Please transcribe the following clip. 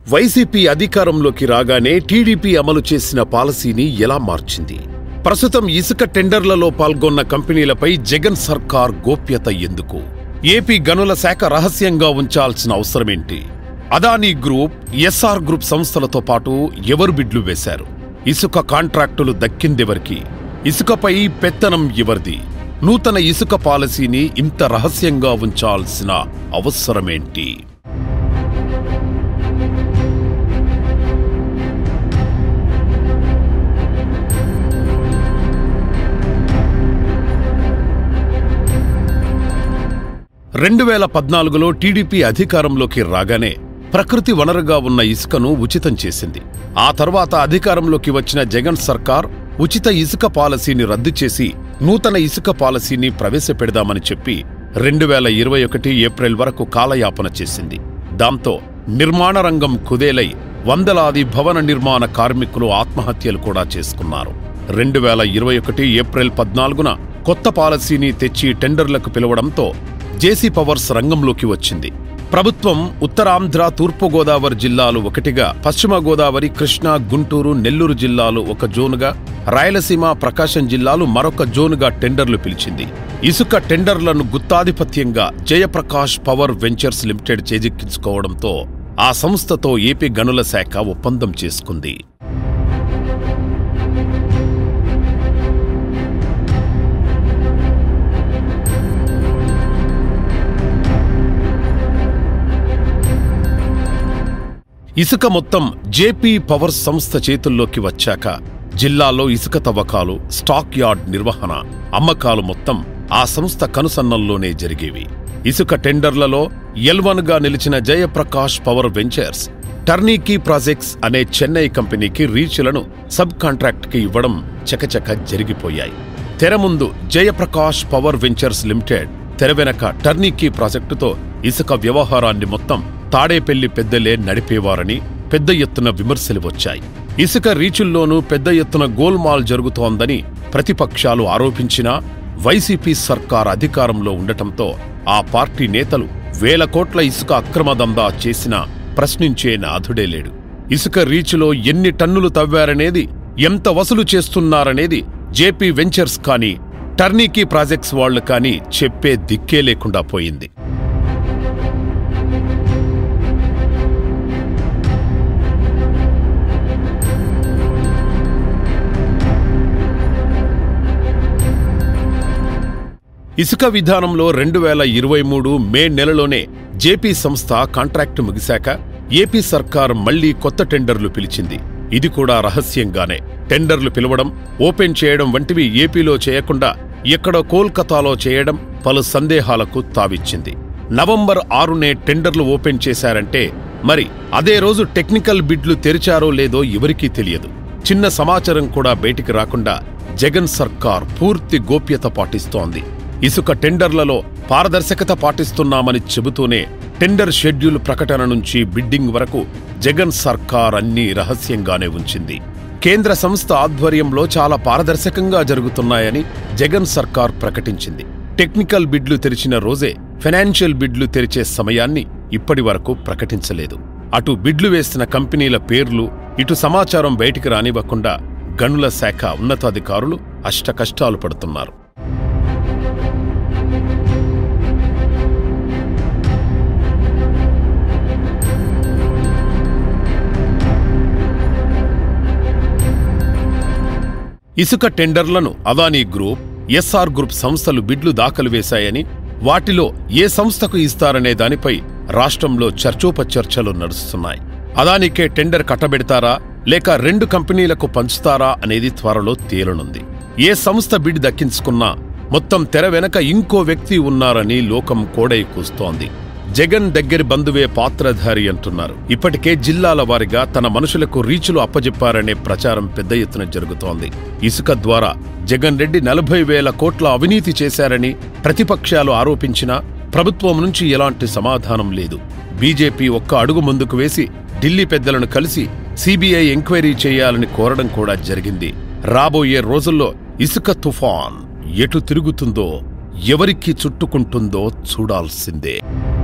YCP అధికారంలోకి రాగానే TDP అమలు చేసిన పాలసీని ఎలా మార్చింది ప్రస్తుతం ఇసుక టెండర్లలో పాల్గొన్న కంపెనీలపై జగన్ సర్కార్ గోప్యత ఎందుకు ఏపీ గనుల శాఖ రహస్యంగా ఉంచాల్సిన అవసరమేంటి అదానీ గ్రూప్ ఎస్ఆర్ గ్రూప్ సంస్థలతో పాటు ఎవరు బిడ్లు వేశారు ఇసుక కాంట్రాక్టులు దక్కిందెవరికి ఇసుకపై పెత్తనం ఎవరిది నూతన ఇసుక పాలసీని ఇంత రహస్యంగా ఉంచాల్సిన అవసరమేంటి రెండు వేల పద్నాలుగులో టీడీపీ అధికారంలోకి రాగానే ప్రకృతి వనరుగా ఉన్న ఇసుకను ఉచితం చేసింది ఆ తర్వాత అధికారంలోకి వచ్చిన జగన్ సర్కార్ ఉచిత ఇసుక పాలసీని రద్దు చేసి నూతన ఇసుక పాలసీని ప్రవేశపెడదామని చెప్పి రెండు వేల ఇరవై ఒకటి ఏప్రిల్ వరకు కాలయాపన చేసింది దాంతో నిర్మాణ రంగం కుదేలై వందలాది భవన నిర్మాణ కార్మికులు ఆత్మహత్యలు కూడా చేసుకున్నారు రెండు వేల ఇరవై ఒకటి ఏప్రిల్ పద్నాలుగున కొత్త పాలసీని తెచ్చి టెండర్లకు పిలవడంతో జేసీ పవర్స్ రంగంలోకి వచ్చింది ప్రభుత్వం ఉత్తరాంధ్ర తూర్పుగోదావరి జిల్లాలు ఒకటిగా పశ్చిమ గోదావరి కృష్ణా గుంటూరు నెల్లూరు జిల్లాలు ఒక జోనుగా రాయలసీమ ప్రకాశం జిల్లాలు మరొక జోనుగా టెండర్లు పిలిచింది ఇసుక టెండర్లను గుత్తాధిపత్యంగా జయప్రకాష్ పవర్ వెంచర్స్ లిమిటెడ్ చేజిక్కించుకోవడంతో ఆ సంస్థతో ఏపీ గనుల శాఖ ఒప్పందం చేసుకుంది ఇసుక మొత్తం జేపీ పవర్ సంస్థ చేతుల్లోకి వచ్చాక జిల్లాలో ఇసుక తవ్వకాలు స్టాక్ యార్డ్ నిర్వహణ అమ్మకాలు మొత్తం ఆ సంస్థ కనుసన్నల్లోనే జరిగేవి ఇసుక టెండర్లలో ఎల్వన్గా నిలిచిన Jayaprakash power ventures turnkey projects అనే చెన్నై కంపెనీకి రీచ్లను సబ్ కాంట్రాక్ట్కి ఇవ్వడం చకచక జరిగిపోయాయి తెర ముందు జయప్రకాష్ పవర్ వెంచర్స్ లిమిటెడ్ తెర వెనక టర్నీకీ ప్రాజెక్టుతో ఇసుక వ్యవహారాన్ని మొత్తం తాడేపెళ్లి పెద్దలే నడిపేవారని పెద్ద ఎత్తున విమర్శలు వచ్చాయి ఇసుక రీచుల్లోనూ పెద్ద ఎత్తున గోల్మాల్ జరుగుతోందని ప్రతిపక్షాలు ఆరోపించినా వైసీపీ సర్కార్ అధికారంలో ఉండటంతో ఆ పార్టీ నేతలు వేల కోట్ల ఇసుక అక్రమ దందా చేసినా ప్రశ్నించే నాథుడే లేడు ఇసుక రీచ్లో ఎన్ని టన్నులు తవ్వారనేది ఎంత వసూలు చేస్తున్నారనేది జేపీ వెంచర్స్ కానీ టర్నీకీ ప్రాజెక్ట్స్ వాళ్లు కానీ చెప్పే దిక్కే లేకుండా పోయింది ఇసుక విధానంలో రెండు వేల ఇరవై మూడు మే నెలలోనే జేపీ సంస్థ కాంట్రాక్టు ముగిశాక ఏపీ సర్కార్ మళ్లీ కొత్త టెండర్లు పిలిచింది ఇది కూడా రహస్యంగానే టెండర్లు పిలవడం ఓపెన్ చేయడం వంటివి ఏపీలో చేయకుండా ఎక్కడో కోల్కతాలో చేయడం పలు సందేహాలకు తావిచ్చింది నవంబర్ ఆరునే టెండర్లు ఓపెన్ చేశారంటే మరి అదే రోజు టెక్నికల్ బిడ్లు తెరిచారో లేదో ఎవరికీ తెలియదు చిన్న సమాచారం కూడా బయటికి రాకుండా జగన్ సర్కార్ పూర్తి గోప్యత పాటిస్తోంది ఇసుక టెండర్లలో పారదర్శకత పాటిస్తున్నామని చెబుతూనే టెండర్ షెడ్యూల్ ప్రకటన నుంచి బిడ్డింగ్ వరకు జగన్ సర్కార్ అన్నీ రహస్యంగానే ఉంచింది కేంద్ర సంస్థ ఆధ్వర్యంలో చాలా పారదర్శకంగా జరుగుతున్నాయని జగన్ సర్కార్ ప్రకటించింది టెక్నికల్ బిడ్లు తెరిచిన రోజే ఫైనాన్షియల్ బిడ్లు తెరిచే సమయాన్ని ఇప్పటి వరకు ప్రకటించలేదు అటు బిడ్లు వేసిన కంపెనీల పేర్లు ఇటు సమాచారం బయటికి రానివ్వకుండా గనుల శాఖ ఉన్నతాధికారులు అష్టకష్టాలు పడుతున్నారు ఇసుక టెండర్లను అదానీ గ్రూప్ ఎస్ఆర్ గ్రూప్ సంస్థలు బిడ్లు దాఖలు వేశాయని వాటిలో ఏ సంస్థకు ఇస్తారనే దానిపై రాష్ట్రంలో చర్చోపచర్చలు నడుస్తున్నాయి అదానికే టెండర్ కట్టబెడతారా లేక రెండు కంపెనీలకు పంచుతారా అనేది త్వరలో తేలనుంది ఏ సంస్థ బిడ్ దక్కించుకున్నా మొత్తం తెర వెనక ఇంకో వ్యక్తి ఉన్నారని లోకం కోడై కూస్తోంది జగన్ దగ్గరి బంధువే పాత్రధారి అంటున్నారు ఇప్పటికే జిల్లాల వారిగా తన మనుషులకు రీచులు అప్పజెప్పారనే ప్రచారం పెద్ద ఎత్తున జరుగుతోంది ఇసుక ద్వారా జగన్ రెడ్డి నలభై వేల కోట్ల అవినీతి చేశారని ప్రతిపక్షాలు ఆరోపించినా ప్రభుత్వం నుంచి ఎలాంటి సమాధానం లేదు బీజేపీ ఒక్క అడుగు ముందుకు వేసి ఢిల్లీ పెద్దలను కలిసి సీబీఐ ఎంక్వైరీ చేయాలని కోరడం కూడా జరిగింది రాబోయే రోజుల్లో ఇసుక తుఫాన్ ఎటు తిరుగుతుందో ఎవరికి చుట్టుకుంటుందో చూడాల్సిందే